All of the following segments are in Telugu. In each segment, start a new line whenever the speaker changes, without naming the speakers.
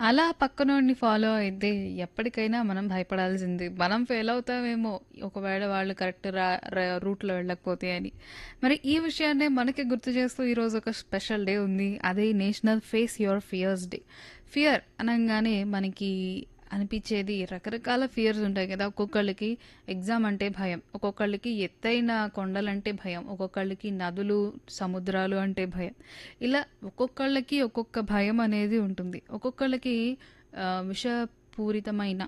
అలా పక్కనోడిని ఫాలో అయితే ఎప్పటికైనా మనం భయపడాల్సిందే. మనం ఫెయిల్ అవుతామేమో ఒకవేళ వాళ్ళు కరెక్ట్ రా ర రూట్‌లో వెళ్ళకపోతే అని. మరి ఈ విషయాన్నే మనకి గుర్తు చేస్తూ ఈరోజు ఒక స్పెషల్ డే ఉంది. అదే national face your fears day. Fear అనంగానే మనకి అనిపించేది రకరకాల ఫియర్స్ ఉంటాయి కదా! ఒక్కొక్కళ్ళకి ఎగ్జామ్ అంటే భయం. ఒక్కొక్కళ్ళకి ఎత్తైన కొండలంటే భయం. ఒక్కొక్కళ్ళకి నదులు, సముద్రాలు అంటే భయం. ఇలా ఒక్కొక్కళ్ళకి ఒక్కొక్క భయం అనేది ఉంటుంది. ఒక్కొక్కళ్ళకి ఆహ్, విషపూరితమైన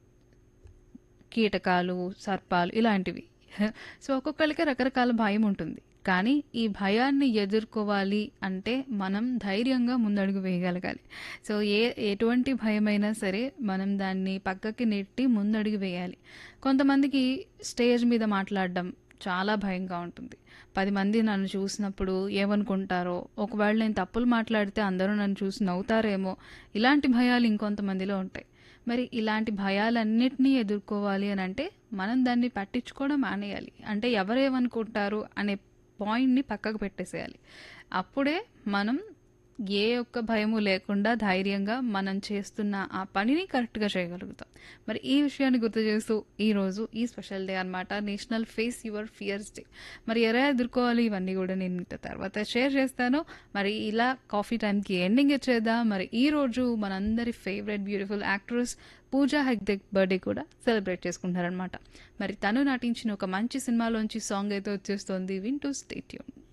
కీటకాలు, సర్పాలు ఇలాంటివి. సో, ఒక్కొక్కళ్ళకి రకరకాల భయం ఉంటుంది. కానీ ఈ భయాన్ని ఎదుర్కోవాలి అంటే మనం ధైర్యంగా ముందడుగు వేయగలగాలి. సో, ఏ ఎటువంటి భయమైనా సరే మనం దాన్ని పక్కకి నెట్టి ముందడుగు వేయాలి. కొంతమందికి స్టేజ్ మీద మాట్లాడడం చాలా భయంగా ఉంటుంది. 10 మంది నన్ను చూసినప్పుడు ఏమనుకుంటారో, ఒకవేళ నేను తప్పులు మాట్లాడితే అందరూ నన్ను చూసి నవ్వుతారేమో, ఇలాంటి భయాలు ఇంకొంతమందిలో ఉంటాయి. మరి ఇలాంటి భయాలన్నిటిని ఎదుర్కోవాలి అనంటే మనం దాన్ని పట్టించుకోవడం మానేయాలి. అంటే ఎవరేమనుకుంటారు అనే పాయింట్‌ని పక్కకు పెట్టేసేయాలి. అప్పుడే మనం ఏ ఒక్క భయము లేకుండా ధైర్యంగా మనం చేస్తున్న ఆ పనిని కరెక్ట్‌గా చేయగలుగుతాం. మరి ఈ విషయాన్ని గుర్తు చేస్తూ ఈరోజు ఈ స్పెషల్ డే అన్నమాట. National face your fears day. మరి ఎలా ఎదుర్కోవాలి ఇవన్నీ కూడా నేను మీతో తర్వాత షేర్ చేస్తాను. మరి ఇలా కాఫీ టైమ్‌కి ఎండింగ్ ఇచ్చేద్దాం. మరి ఈరోజు మనందరి favourite beautiful actress Pooja Hegde birthday కూడా సెలబ్రేట్ చేసుకుంటున్నారనమాట. మరి తను నటించిన ఒక మంచి సినిమాలోంచి సాంగ్ అయితే వచ్చేస్తోంది. వింటూ స్టే ట్యూన్డ్.